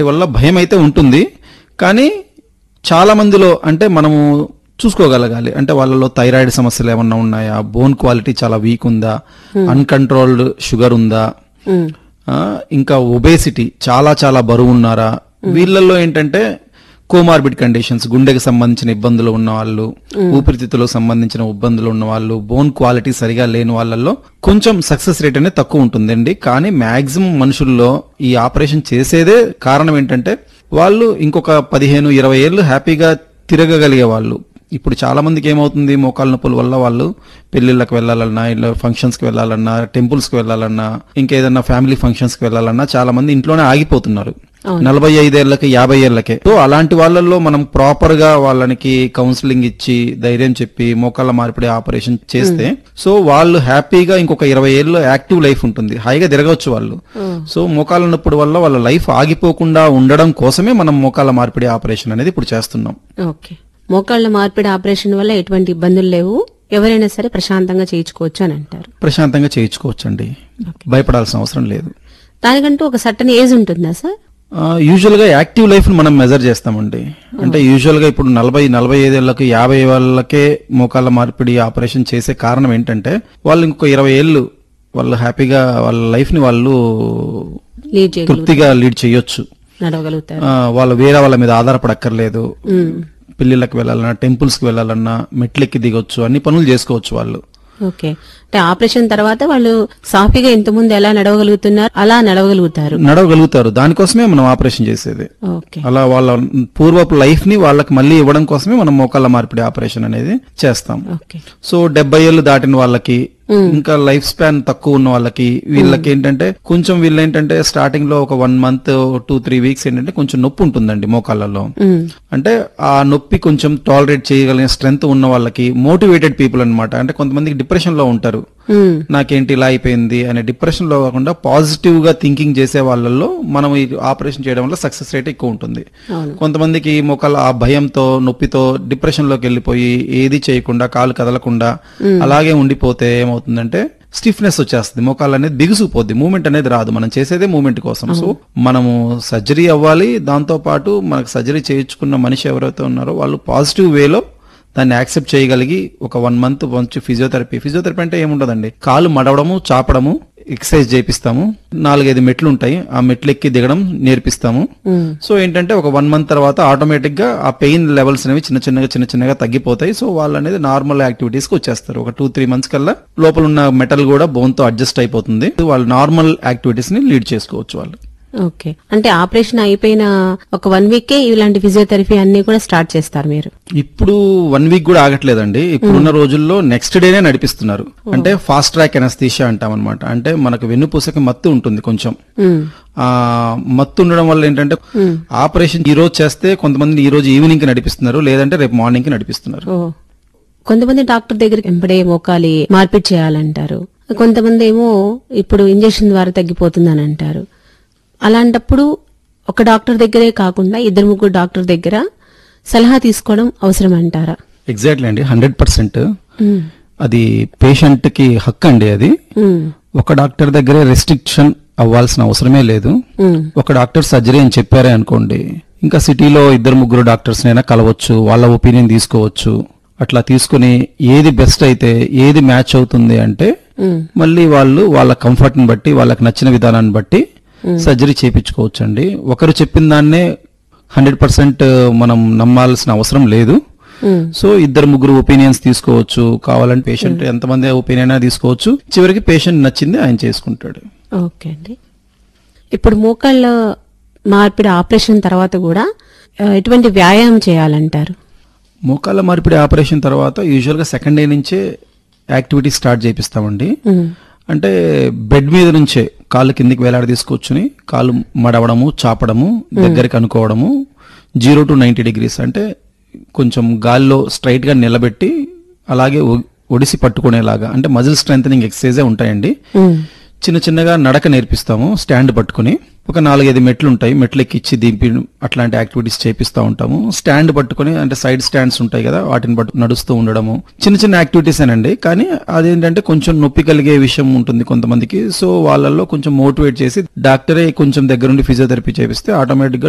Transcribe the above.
వాటి వల్ల భయం అయితే ఉంటుంది కానీ చాలా మందిలో అంటే మనము చూసుకోగలగాలి అంటే వాళ్ళలో థైరాయిడ్ సమస్యలు ఏమన్నా ఉన్నాయా బోన్ క్వాలిటీ చాలా వీక్ ఉందా అన్కంట్రోల్డ్ షుగర్ ఉందా ఉమ్, ఆ, ఇంకా ఒబేసిటీ చాలా చాలా బరువు ఉన్నారా వీళ్ళల్లో ఏంటంటే కోమార్బిడ్ కండిషన్స్ గుండెకి సంబంధించిన ఇబ్బందులు ఉన్న వాళ్ళు ఊపిరితిత్తులకు సంబంధించిన ఇబ్బందులు ఉన్న వాళ్ళు బోన్ క్వాలిటీ సరిగా లేని వాళ్ళల్లో కొంచెం సక్సెస్ రేట్ అనేది తక్కువ ఉంటుందండి కానీ మాక్సిమం మనుషుల్లో ఈ ఆపరేషన్ చేసేదే కారణం ఏంటంటే వాళ్ళు ఇంకొక పదిహేను ఇరవై ఏళ్ళు హ్యాపీగా తిరగగలిగే వాళ్ళు ఇప్పుడు చాలా మందికి ఏమవుతుంది మోకాళ్ళ నొప్పుల వల్ల వాళ్ళు పెళ్లిళ్ళకి వెళ్ళాలన్నా ఇలా ఫంక్షన్స్ కి వెళ్ళాలన్నా టెంపుల్స్ కి వెళ్ళాలన్నా ఇంకేదన్నా ఫ్యామిలీ ఫంక్షన్స్ కి వెళ్ళాలన్నా చాలా మంది ఇంట్లోనే ఆగిపోతున్నారు నలభై ఐదేళ్లకి యాభై ఏళ్లకే సో అలాంటి వాళ్ళల్లో మనం ప్రాపర్ గా వాళ్ళకి కౌన్సిలింగ్ ఇచ్చి ధైర్యం చెప్పి మోకాళ్ళ మార్పిడి ఆపరేషన్ చేస్తే సో వాళ్ళు హ్యాపీగా ఇంకొక ఇరవై ఏళ్ళు యాక్టివ్ లైఫ్ ఉంటుంది హాయిగా తిరగవచ్చు వాళ్ళు సో మోకాళ్ళ నొప్పుడు వల్ల వాళ్ళ లైఫ్ ఆగిపోకుండా ఉండడం కోసమే మనం మోకాళ్ళ మార్పిడి ఆపరేషన్ అనేది ఇప్పుడు చేస్తున్నాం ఓకే మోకాళ్ల మార్పిడి ఆపరేషన్ వల్ల ఎటువంటి ఇబ్బందులు లేవు ఎవరైనా సరే ప్రశాంతంగా చేయించుకోవచ్చు అని అంటారు ప్రశాంతంగా చేయించుకోవచ్చండి భయపడాల్సిన అవసరం లేదు దానికంటూ ఒక సట్టన్ ఏజ్ ఉంటుందా సార్ యూజువల్ గా యాక్టివ్ లైఫ్ ని మనం మెజర్ చేస్తామండి అంటే యూజువల్ గా ఇప్పుడు నలభై నలభై ఐదేళ్లకు యాభై వాళ్ళకే మోకాళ్ళ మార్పిడి ఆపరేషన్ చేసే కారణం ఏంటంటే వాళ్ళు ఇంకొక ఇరవై ఏళ్ళు వాళ్ళు హ్యాపీగా వాళ్ళ లైఫ్ ని వాళ్ళు లీడ్ చేయగలుగుతారు తృప్తిగా లీడ్ చేయొచ్చు నడవగలుగుతారు ఆ, వాళ్ళు వేరే వాళ్ళ మీద ఆధారపడక్కర్లేదు పెళ్లిళ్ళకి వెళ్ళాలన్నా టెంపుల్స్ కి వెళ్ళాలన్నా మెట్లెక్కి దిగొచ్చు అన్ని పనులు చేసుకోవచ్చు వాళ్ళు ఓకే అంటే ఆపరేషన్ తర్వాత వాళ్ళు సాఫీగా ఇంతకుముందు ఎలా నడవగలుగుతున్నారు అలా నడవగలుగుతారు నడవగలుగుతారు దానికోసమే మనం ఆపరేషన్ చేసేది ఓకే అలా వాళ్ళ పూర్వపు లైఫ్ ని వాళ్ళకి మళ్ళీ ఇవ్వడం కోసమే మనం మోకాళ్ళ మార్పిడి ఆపరేషన్ అనేది చేస్తాం ఓకే సో డెబ్బై ఏళ్ళు దాటిన వాళ్ళకి ఇంకా లైఫ్ స్పాన్ తక్కువ ఉన్న వాళ్ళకి వీళ్ళకి ఏంటంటే కొంచెం వీళ్ళు ఏంటంటే స్టార్టింగ్ లో ఒక one month two three weeks ఏంటంటే కొంచెం నొప్పి ఉంటుందండి మోకాళ్ళలో ఉమ్, అంటే ఆ నొప్పి కొంచెం టాలరేట్ చేయగలిగిన స్ట్రెంగ్త్ ఉన్న వాళ్ళకి మోటివేటెడ్ పీపుల్ అన్నమాట అంటే కొంతమందికి డిప్రెషన్ లో ఉంటారు ఉమ్, నాకేంటి ఇలా అయిపోయింది అనే డిప్రెషన్ లో కాకుండా పాజిటివ్ గా థింకింగ్ చేసే వాళ్ళల్లో మనం ఈ ఆపరేషన్ చేయడం వల్ల సక్సెస్ రేట్ ఎక్కువ ఉంటుంది అవును కొంతమందికి మొక్కల ఆ భయంతో నొప్పితో డిప్రెషన్ లోకి వెళ్ళిపోయి ఏది చేయకుండా కాలు కదలకుండా అలాగే ఉండిపోతే ఏమవుతుందంటే స్టిఫ్నెస్ వచ్చేస్తుంది మోకాలు అనేది బిగుసుకుపోద్ది మూమెంట్ అనేది రాదు మనం చేసేదే మూమెంట్ కోసం సో మనము సర్జరీ అవ్వాలి దాంతో పాటు మనకు సర్జరీ చేయించుకున్న మనిషి ఎవరైతే ఉన్నారో వాళ్ళు పాజిటివ్ వేలో దాన్ని యాక్సెప్ట్ చేయగలిగి ఒక వన్ మంత్ మంచి ఫిజియోథెరపీ ఫిజియోథెరపీ అంటే ఏముండదండి కాలు మడవడము చాపడము ఎక్సర్సైజ్ చేపిస్తాము నాలుగైదు మెట్లు ఉంటాయి ఆ మెట్లు ఎక్కి దిగడం నేర్పిస్తాము ఉమ్, సో ఏంటంటే ఒక వన్ మంత్ తర్వాత ఆటోమేటిక్ గా ఆ పెయిన్ లెవెల్స్ అనేవి చిన్న చిన్నగా చిన్న చిన్నగా తగ్గిపోతాయి సో వాళ్ళు అనేది నార్మల్ యాక్టివిటీస్ కి వచ్చేస్తారు ఒక టూ త్రీ మంత్స్ కల్లా లోపల ఉన్న మెటల్ కూడా బోన్ తో అడ్జస్ట్ అయిపోతుంది వాళ్ళు నార్మల్ యాక్టివిటీస్ ని లీడ్ చేసుకోవచ్చు వాళ్ళు ఓకే అంటే ఆపరేషన్ అయిపోయిన ఒక వన్ వీకే ఇలాంటి ఫిజియోథెరపీ అన్ని కూడా స్టార్ట్ చేస్తారు మీరు ఇప్పుడు వన్ వీక్ కూడా ఆగట్లేదండి ఇప్పుడున్న రోజుల్లో నెక్స్ట్ డేనే నడిపిస్తున్నారు అంటే ఫాస్ట్ ట్రాక్ ఎనస్థీషియా అంటాం అనమాట అంటే మనకు వెన్నుపూసకి మత్తు ఉంటుంది కొంచెం ఉమ్, ఆ మత్తు ఉండడం వల్ల ఏంటంటే ఆపరేషన్ ఈ రోజు చేస్తే కొంతమంది ఈ రోజు ఈవినింగ్ కి నడిపిస్తున్నారు లేదంటే రేపు మార్నింగ్ కి నడిపిస్తున్నారు ఓ కొంతమంది డాక్టర్ దగ్గరికి వెంబడే మోకాలి మార్పిడి చేయాలంటారు కొంతమంది ఏమో ఇప్పుడు ఇంజెక్షన్ ద్వారా తగ్గిపోతుందని అంటారు అలాంటప్పుడు ఒక డాక్టర్ దగ్గరే కాకుండా ఇద్దరు ముగ్గురు డాక్టర్ దగ్గర సలహా తీసుకోవడం అవసరం అంటారా ఎగ్జాక్ట్లీ అండి హండ్రెడ్ పర్సెంట్ ఉమ్, అది పేషెంట్ కి హక్కు అండి అది ఉమ్, ఒక డాక్టర్ దగ్గరే రెస్ట్రిక్షన్ అవ్వాల్సిన అవసరమే లేదు ఉమ్, ఒక డాక్టర్ సర్జరీ అని చెప్పారే అనుకోండి ఇంకా సిటీలో ఇద్దరు ముగ్గురు డాక్టర్స్ నైనా కలవచ్చు వాళ్ళ ఒపీనియన్ తీసుకోవచ్చు అట్లా తీసుకుని ఏది బెస్ట్ అయితే ఏది మ్యాచ్ అవుతుంది అంటే ఉమ్, మళ్ళీ వాళ్ళు వాళ్ళ కంఫర్ట్ ని బట్టి వాళ్ళకి నచ్చిన విధానాన్ని బట్టి సర్జరీ చేయించుకోవచ్చు అండి ఒకరు చెప్పిన దాన్నే హండ్రెడ్ పర్సెంట్ మనం నమ్మాల్సిన అవసరం లేదు ఉమ్. సో ఇద్దరు ముగ్గురు ఒపీనియన్స్ తీసుకోవచ్చు కావాలంటే పేషెంట్ ఎంతమంది ఒపీనియన్ అయినా తీసుకోవచ్చు చివరికి పేషెంట్ నచ్చింది ఆయన చేసుకుంటాడు ఓకే అండి ఇప్పుడు మోకాళ్ళ మార్పిడి ఆపరేషన్ తర్వాత కూడా ఆ, ఎటువంటి వ్యాయామం చేయాలంటారు మోకాళ్ళ మార్పిడి ఆపరేషన్ తర్వాత యూజువల్ గా సెకండ్ డే నుంచే యాక్టివిటీ స్టార్ట్ చేపిస్తామండి ఉమ్, అంటే బెడ్ మీద నుంచే కాళ్ళు కిందికి వేలాడ తీసుకొచ్చుని కాళ్ళు మడవడము చాపడము దగ్గరికి అనుకోవడము జీరో టు నైన్టీ డిగ్రీస్ అంటే కొంచెం గాల్లో స్ట్రైట్ గా నిలబెట్టి అలాగే ఒ- ఒడిసి పట్టుకునేలాగా అంటే మజిల్ స్ట్రెంగ్ ఎక్సర్సైజే ఉంటాయండి ఉమ్, చిన్న చిన్నగా నడక నేర్పిస్తాము స్టాండ్ పట్టుకుని ఒక నాలుగైదు మెట్లు ఉంటాయి మెట్లు ఎక్కిచ్చి దింపి అట్లాంటి యాక్టివిటీస్ చేపిస్తూ ఉంటాము స్టాండ్ పట్టుకుని అంటే సైడ్ స్టాండ్స్ ఉంటాయి కదా వాటిని పట్టు నడుస్తూ ఉండడము చిన్న చిన్న యాక్టివిటీస్ ఏనండి కానీ అదేంటంటే కొంచెం నొప్పి కలిగే విషయం ఉంటుంది కొంతమందికి సో వాళ్ళల్లో కొంచెం మోటివేట్ చేసి డాక్టరే కొంచెం దగ్గరుండి ఫిజియోథెరపీ చేపిస్తే ఆటోమేటిక్ గా